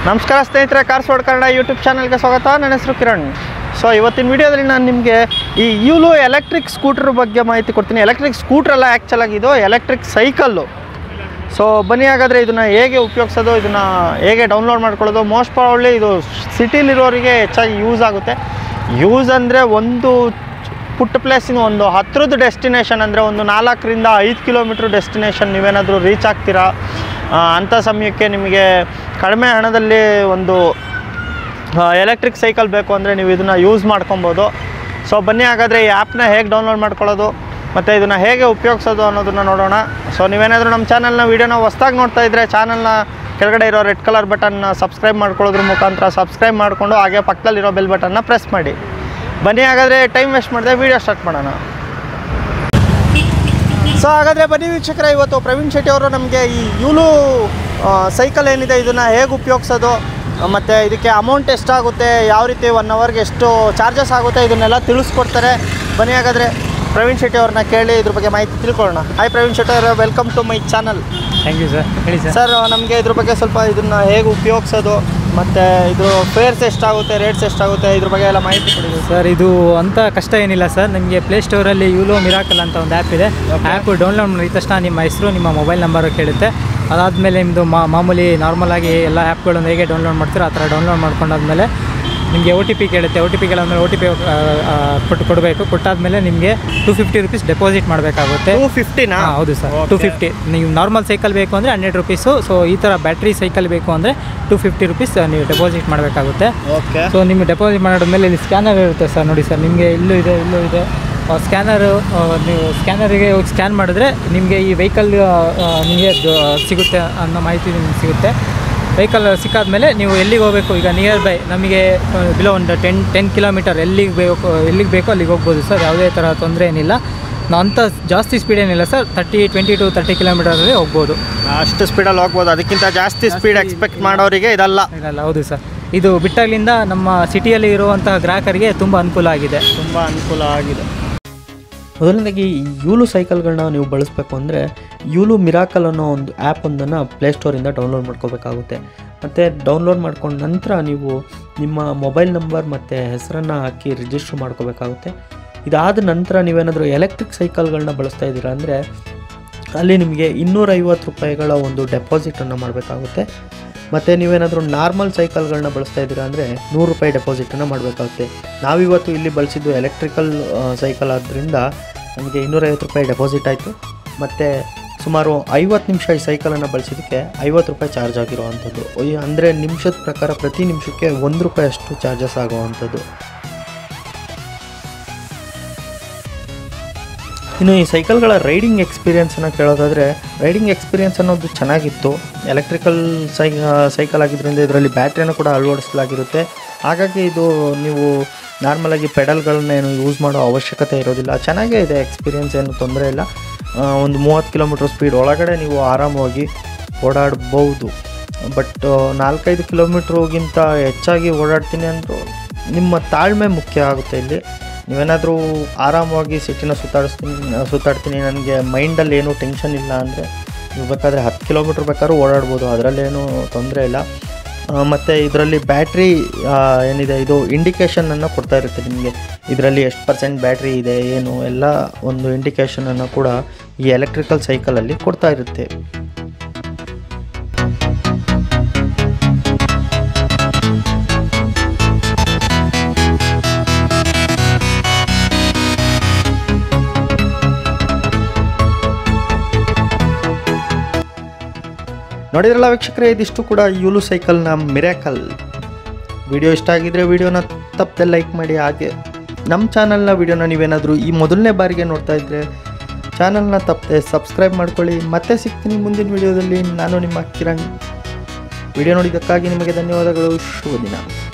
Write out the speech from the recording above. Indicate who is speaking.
Speaker 1: ನಮಸ್ಕಾರ ಸ್ನೇಹಿತರೆ cars word Kannada YouTube ಚಾನಲ್ಗೆ ಸ್ವಾಗತ ನನ್ನ ಹೆಸರು ಕಿರಣ್ ಸೊ ಇವತ್ತಿನ ವಿಡಿಯೋದಲ್ಲಿ ನಾನು ನಿಮಗೆ ಈ ಯೂಲು ಎಲೆಕ್ಟ್ರಿಕ್ ಸ್ಕೂಟ್ರ್ ಬಗ್ಗೆ ಮಾಹಿತಿ ಕೊಡ್ತೀನಿ ಎಲೆಕ್ಟ್ರಿಕ್ ಸ್ಕೂಟ್ರ್ ಅಲ್ಲ ಆ್ಯಕ್ಚುಲ್ ಆಗಿದ್ದು ಎಲೆಕ್ಟ್ರಿಕ್ ಸೈಕಲ್ಲು ಸೊ ಬನ್ನಿ ಹಾಗಾದರೆ ಇದನ್ನು ಹೇಗೆ ಉಪಯೋಗಿಸೋದು ಇದನ್ನು ಹೇಗೆ ಡೌನ್ಲೋಡ್ ಮಾಡ್ಕೊಳ್ಳೋದು ಮೋಸ್ಟ್ ಪ್ರಾಬಬ್ಲಿ ಇದು ಸಿಟಿಲಿರೋರಿಗೆ ಹೆಚ್ಚಾಗಿ ಯೂಸ್ ಆಗುತ್ತೆ ಯೂಸ್ ಅಂದರೆ ಒಂದು ಪುಟ್ಟ ಪ್ಲೇಸಿನ ಒಂದು ಹತ್ತಿರದ ಡೆಸ್ಟಿನೇಷನ್ ಅಂದರೆ ಒಂದು ನಾಲ್ಕರಿಂದ ಐದು ಕಿಲೋಮೀಟ್ರ್ ಡೆಸ್ಟಿನೇಷನ್ ನೀವೇನಾದರೂ ರೀಚ್ ಆಗ್ತೀರಾ ಆ, ಅಂಥ ಸಮಯಕ್ಕೆ ನಿಮಗೆ ಕಡಿಮೆ ಹಣದಲ್ಲಿ ಒಂದು ಎಲೆಕ್ಟ್ರಿಕ್ ಸೈಕಲ್ ಬೇಕು ಅಂದರೆ ನೀವು ಇದನ್ನು ಯೂಸ್ ಮಾಡ್ಕೊಬೋದು ಸೊ ಬನ್ನಿ ಹಾಗಾದರೆ ಈ ಆ್ಯಪ್ನ ಹೇಗೆ ಡೌನ್ಲೋಡ್ ಮಾಡ್ಕೊಳ್ಳೋದು ಮತ್ತು ಇದನ್ನು ಹೇಗೆ ಉಪಯೋಗಿಸೋದು ಅನ್ನೋದನ್ನು ನೋಡೋಣ ಸೊ ನೀವೇನಾದರೂ ನಮ್ಮ ಚಾನಲ್ನ ವೀಡಿಯೋನ ಹೊಸ್ದಾಗಿ ನೋಡ್ತಾ ಇದ್ದರೆ ಚಾನಲ್ನ ಕೆಳಗಡೆ ಇರೋ ರೆಡ್ ಕಲರ್ ಬಟನ್ನ ಸಬ್ಸ್ಕ್ರೈಬ್ ಮಾಡ್ಕೊಳ್ಳೋದ್ರ ಮುಖಾಂತರ ಸಬ್ಸ್ಕ್ರೈಬ್ ಮಾಡಿಕೊಂಡು ಹಾಗೆ ಪಕ್ಕದಲ್ಲಿರೋ ಬೆಲ್ ಬಟನ್ನ ಪ್ರೆಸ್ ಮಾಡಿ ಬನ್ನಿ ಹಾಗಾದರೆ ಟೈಮ್ ವೇಸ್ಟ್ ಮಾಡಿದೆ ವೀಡಿಯೋ ಸ್ಟಾರ್ಟ್ ಮಾಡೋಣ ಸೊ ಹಾಗಾದರೆ ಬನ್ನಿ ವೀಕ್ಷಕರೇ ಇವತ್ತು ಪ್ರವೀಣ್ ಶೆಟ್ಟಿ ಅವರು ನಮಗೆ ಈ ಯೂಲು ಸೈಕಲ್ ಏನಿದೆ ಇದನ್ನು ಹೇಗೆ ಉಪಯೋಗಿಸೋದು ಮತ್ತು ಇದಕ್ಕೆ ಅಮೌಂಟ್ ಎಷ್ಟಾಗುತ್ತೆ ಯಾವ ರೀತಿ ಒನ್ ಅವರ್ಗೆ ಎಷ್ಟು ಚಾರ್ಜಸ್ ಆಗುತ್ತೆ ಇದನ್ನೆಲ್ಲ ತಿಳಿಸ್ಕೊಡ್ತಾರೆ ಬನ್ನಿ ಹಾಗಾದರೆ ಪ್ರವೀಣ್ ಶೆಟ್ಟಿ ಅವ್ರನ್ನ ಕೇಳಿ ಇದ್ರ ಬಗ್ಗೆ ಮಾಹಿತಿ ತಿಳ್ಕೊಳ್ಳೋಣ ಹಾಯ್ ಪ್ರವೀಣ್ ಶೆಟ್ಟಿ ಅವರೇ welcome to my channel
Speaker 2: thank you sir ಹೇಳಿ ಸರ್
Speaker 1: ಸರ್ ನಮಗೆ ಇದ್ರ ಬಗ್ಗೆ ಸ್ವಲ್ಪ ಇದನ್ನು ಹೇಗೆ ಉಪಯೋಗಿಸೋದು ಮತ್ತು ಇದು ಫೇರ್ಸ್ ಎಷ್ಟಾಗುತ್ತೆ ರೇಟ್ಸ್ ಎಷ್ಟಾಗುತ್ತೆ ಇದ್ರ ಬಗ್ಗೆ ಎಲ್ಲ ಮಾಹಿತಿ ಕೊಡಿ
Speaker 2: ಸರ್ ಇದು ಅಂತ ಕಷ್ಟ ಏನಿಲ್ಲ ಸರ್ ನಿಮಗೆ ಪ್ಲೇಸ್ಟೋರಲ್ಲಿ ಯೂಲೋ ಮಿರಾಕಲ್ ಅಂತ ಒಂದು ಆ್ಯಪ್ ಇದೆ ಆ್ಯಪ್ ಡೌನ್ಲೋಡ್ ಮಾಡಿದ ತಕ್ಷಣ ನಿಮ್ಮ ಹೆಸರು ನಿಮ್ಮ ಮೊಬೈಲ್ ನಂಬರು ಕೇಳುತ್ತೆ ಅದಾದಮೇಲೆ ನಿಮ್ಮದು ಮಾಮೂಲಿ ನಾರ್ಮಲ್ ಆಗಿ ಎಲ್ಲ ಆ್ಯಪ್ಗಳನ್ನು ಹೇಗೆ ಡೌನ್ಲೋಡ್ ಮಾಡ್ತೀರೋ ಆ ಥರ ಡೌನ್ಲೋಡ್ ಮಾಡ್ಕೊಂಡಾದ್ಮೇಲೆ ನಿಮಗೆ ಒ ಟಿ ಪಿ ಕೇಳುತ್ತೆ ಒ ಟಿ ಪಿ ಕೇಳಾದ್ಮೇಲೆ ಒ ಟಿ ಪಿ ಕೊಟ್ಟು ಕೊಡಬೇಕು ಕೊಟ್ಟಾದ್ಮೇಲೆ ನಿಮಗೆ ಟು ಫಿಫ್ಟಿ ರುಪೀಸ್ ಡೆಪಾಸಿಟ್ ಮಾಡಬೇಕಾಗುತ್ತೆ
Speaker 1: ಟೂ ಫಿಫ್ಟಿನಾ
Speaker 2: ಹಾಂ ಹೌದು ಸರ್ ಟು ಫಿಫ್ಟಿ ನೀವು ನಾರ್ಮಲ್ ಸೈಕಲ್ ಬೇಕು ಅಂದರೆ ಹಂಡ್ರೆಡ್ ರುಪೀಸು ಸೊ ಈ ಥರ ಬ್ಯಾಟ್ರಿ ಸೈಕಲ್ ಬೇಕು ಅಂದರೆ ಟು ಫಿಫ್ಟಿ ರುಪೀಸ್ ನೀವು ಡೆಪಾಸಿಟ್ ಮಾಡಬೇಕಾಗುತ್ತೆ
Speaker 1: ಓಕೆ
Speaker 2: ಸೊ ನಿಮಗೆ ಡೆಪಾಸಿಟ್ ಮಾಡಿದ್ಮೇಲೆ ಇಲ್ಲಿ ಸ್ಕ್ಯಾನರ್ ಇರುತ್ತೆ ಸರ್ ನೋಡಿ ಸರ್ ನಿಮಗೆ ಇಲ್ಲೂ ಇದೆ ಇಲ್ಲೂ ಇದೆ ಸ್ಕ್ಯಾನರು ನೀವು ಸ್ಕ್ಯಾನರಿಗೆ ಹೋಗಿ ಸ್ಕ್ಯಾನ್ ಮಾಡಿದ್ರೆ ನಿಮಗೆ ಈ ವೆಹಿಕಲ್ ನಿಮಗೆ ಅದು ಸಿಗುತ್ತೆ ಅನ್ನೋ ಮಾಹಿತಿ ನಿಮ್ಗೆ ಸಿಗುತ್ತೆ ವೆಹಿಕಲ್ ಸಿಕ್ಕಾದ್ಮೇಲೆ ನೀವು ಎಲ್ಲಿಗೆ ಹೋಗಬೇಕು ಈಗ ನಿಯರ್ ಬೈ ನಮಗೆ ಬಿಲೋ ಒಂದು ಟೆನ್ ಟೆನ್ ಕಿಲೋಮೀಟರ್ ಎಲ್ಲಿಗೆ ಬೇಕು ಎಲ್ಲಿಗೆ ಬೇಕೋ ಅಲ್ಲಿಗೆ ಹೋಗ್ಬೋದು ಸರ್ ಯಾವುದೇ ಥರ ತೊಂದರೆ ಏನಿಲ್ಲ ನಾವು ಅಂಥ ಜಾಸ್ತಿ ಸ್ಪೀಡ್ ಏನಿಲ್ಲ sir thirty twenty to thirty ಕಿಲೋಮೀಟರಲ್ಲಿ ಹೋಗ್ಬೋದು
Speaker 1: ಅಷ್ಟು ಸ್ಪೀಡಲ್ಲಿ ಹೋಗ್ಬೋದು ಅದಕ್ಕಿಂತ ಜಾಸ್ತಿ ಸ್ಪೀಡ್ ಎಕ್ಸ್ಪೆಕ್ಟ್ ಮಾಡೋರಿಗೆ ಇದಲ್ಲ
Speaker 2: ಇಲ್ಲ ಹೌದು ಸರ್ ಇದು ಬಿಟ್ಟಾಗ್ಲಿಂದ ನಮ್ಮ ಸಿಟಿಯಲ್ಲಿ ಇರುವಂತಹ ಗ್ರಾಹಕರಿಗೆ ತುಂಬ ಅನುಕೂಲ ಆಗಿದೆ
Speaker 1: ತುಂಬ ಅನುಕೂಲ ಆಗಿದೆ
Speaker 3: ಮೊದಲನೇದಾಗಿ ಈ ಯೂಲು ಸೈಕಲ್ಗಳನ್ನ ನೀವು ಬಳಸಬೇಕು ಅಂದರೆ ಯೂಲು ಮಿರಾಕಲ್ ಅನ್ನೋ ಒಂದು ಆ್ಯಪೊಂದನ್ನು ಪ್ಲೇಸ್ಟೋರಿಂದ ಡೌನ್ಲೋಡ್ ಮಾಡ್ಕೋಬೇಕಾಗುತ್ತೆ ಮತ್ತು ಡೌನ್ಲೋಡ್ ಮಾಡ್ಕೊಂಡ ನಂತರ ನೀವು ನಿಮ್ಮ ಮೊಬೈಲ್ ನಂಬರ್ ಮತ್ತು ಹೆಸರನ್ನು ಹಾಕಿ ರಿಜಿಸ್ಟ್ರ್ ಮಾಡ್ಕೋಬೇಕಾಗುತ್ತೆ ಇದಾದ ನಂತರ ನೀವೇನಾದರೂ ಎಲೆಕ್ಟ್ರಿಕ್ ಸೈಕಲ್ಗಳನ್ನ ಬಳಸ್ತಾ ಇದ್ದೀರಾ ಅಂದರೆ ಅಲ್ಲಿ ನಿಮಗೆ ಇನ್ನೂರೈವತ್ತು ರೂಪಾಯಿಗಳ ಒಂದು ಡೆಪಾಸಿಟನ್ನು ಮಾಡಬೇಕಾಗುತ್ತೆ ಮತ್ತು ನೀವೇನಾದರೂ ನಾರ್ಮಲ್ ಸೈಕಲ್ಗಳನ್ನ ಬಳಸ್ತಾ ಇದ್ದೀರಾ ಅಂದರೆ ನೂರು ರೂಪಾಯಿ ಡೆಪಾಸಿಟನ್ನು ಮಾಡಬೇಕಾಗುತ್ತೆ ನಾವಿವತ್ತು ಇಲ್ಲಿ ಬಳಸಿದ್ದು ಎಲೆಕ್ಟ್ರಿಕಲ್ ಸೈಕಲ್ ಆದ್ದರಿಂದ ನಮಗೆ ಇನ್ನೂರೈವತ್ತು ರೂಪಾಯಿ ಡೆಪಾಸಿಟ್ ಆಯಿತು ಮತ್ತು ಸುಮಾರು ಐವತ್ತು ನಿಮಿಷ ಈ ಸೈಕಲನ್ನು ಬಳಸಿದ್ದಕ್ಕೆ ಐವತ್ತು ರೂಪಾಯಿ ಚಾರ್ಜ್ ಆಗಿರುವಂಥದ್ದು ಅಂದರೆ ನಿಮಿಷದ ಪ್ರಕಾರ ಪ್ರತಿ ನಿಮಿಷಕ್ಕೆ ಒಂದು ರೂಪಾಯಿ ಅಷ್ಟು ಚಾರ್ಜಸ್ ಆಗುವಂಥದ್ದು ಇನ್ನು ಈ ಸೈಕಲ್ಗಳ ರೈಡಿಂಗ್ ಎಕ್ಸ್ಪೀರಿಯನ್ಸನ್ನು ಕೇಳೋದಾದರೆ ರೈಡಿಂಗ್ ಎಕ್ಸ್ಪೀರಿಯನ್ಸ್ ಅನ್ನೋದು ಚೆನ್ನಾಗಿತ್ತು ಎಲೆಕ್ಟ್ರಿಕಲ್ ಸೈ ಸೈಕಲ್ ಆಗಿದ್ದರಿಂದ ಇದರಲ್ಲಿ ಬ್ಯಾಟ್ರಿಯನ್ನು ಕೂಡ ಅಳವಡಿಸಲಾಗಿರುತ್ತೆ ಹಾಗಾಗಿ ಇದು ನೀವು ನಾರ್ಮಲಾಗಿ ಪೆಡಲ್ಗಳನ್ನ ಏನು ಯೂಸ್ ಮಾಡೋ ಅವಶ್ಯಕತೆ ಇರೋದಿಲ್ಲ ಚೆನ್ನಾಗೇ ಇದೆ ಎಕ್ಸ್ಪೀರಿಯನ್ಸ್ ಏನು ತೊಂದರೆ ಇಲ್ಲ ಆ, ಒಂದು ಮೂವತ್ತು ಕಿಲೋಮೀಟ್ರ್ ಸ್ಪೀಡ್ ಒಳಗಡೆ ನೀವು ಆರಾಮವಾಗಿ ಓಡಾಡ್ಬೋದು ಬಟ್ ನಾಲ್ಕೈದು ಕಿಲೋಮೀಟ್ರಿಗಿಂತ ಹೆಚ್ಚಾಗಿ ಓಡಾಡ್ತೀನಿ ಅಂದರೂ ನಿಮ್ಮ ತಾಳ್ಮೆ ಮುಖ್ಯ ಆಗುತ್ತೆ ಇಲ್ಲಿ ನೀವೇನಾದರೂ ಆರಾಮವಾಗಿ ಸಿಟಿನ ಸುತ್ತಾಡಿಸ್ತೀನಿ ಸುತ್ತಾಡ್ತೀನಿ ನನಗೆ ಮೈಂಡಲ್ಲಿ ಏನೂ ಟೆನ್ಷನ್ ಇಲ್ಲ ಅಂದರೆ ನೀವು ಬೇಕಾದರೆ ಹತ್ತು ಕಿಲೋಮೀಟ್ರ್ ಬೇಕಾದ್ರೂ ಓಡಾಡ್ಬೋದು ಅದರಲ್ಲೇನೂ ತೊಂದರೆ ಇಲ್ಲ ಮತ್ತು ಇದರಲ್ಲಿ ಬ್ಯಾಟ್ರಿ ಏನಿದೆ ಇದು ಇಂಡಿಕೇಷನನ್ನು ಕೊಡ್ತಾ ಇರುತ್ತೆ ನಿಮಗೆ ಇದರಲ್ಲಿ ಎಷ್ಟು ಪರ್ಸೆಂಟ್ ಬ್ಯಾಟ್ರಿ ಇದೆ ಏನು ಎಲ್ಲ ಒಂದು ಇಂಡಿಕೇಷನನ್ನು ಕೂಡ ಈ ಎಲೆಕ್ಟ್ರಿಕಲ್ ಸೈಕಲಲ್ಲಿ ಕೊಡ್ತಾ ಇರುತ್ತೆ ನೋಡಿದ್ರಲ್ಲ ವೀಕ್ಷಕರೇ ಇದಿಷ್ಟು ಕೂಡ ಯೂಲು ಸೈಕಲ್ನ ಮಿರಾಕಲ್ ವಿಡಿಯೋ ಇಷ್ಟ ಆಗಿದ್ರೆ ವಿಡಿಯೋನ ತಪ್ಪದೆ ಲೈಕ್ ಮಾಡಿ ಹಾಗೆ ನಮ್ಮ ಚಾನಲ್ನ ವಿಡಿಯೋನ ನೀವೇನಾದರೂ ಈ ಮೊದಲನೇ ಬಾರಿಗೆ ನೋಡ್ತಾ ಇದ್ದರೆ ಚಾನಲ್ನ ತಪ್ಪದೆ ಸಬ್ಸ್ಕ್ರೈಬ್ ಮಾಡ್ಕೊಳ್ಳಿ ಮತ್ತೆ ಸಿಗ್ತೀನಿ ಮುಂದಿನ ವಿಡಿಯೋದಲ್ಲಿ ನಾನು ನಿಮ್ಮ ಕಿರಣ್ ವಿಡಿಯೋ ನೋಡಿದ್ದಕ್ಕಾಗಿ ನಿಮಗೆ ಧನ್ಯವಾದಗಳು ಶುಭ ದಿನ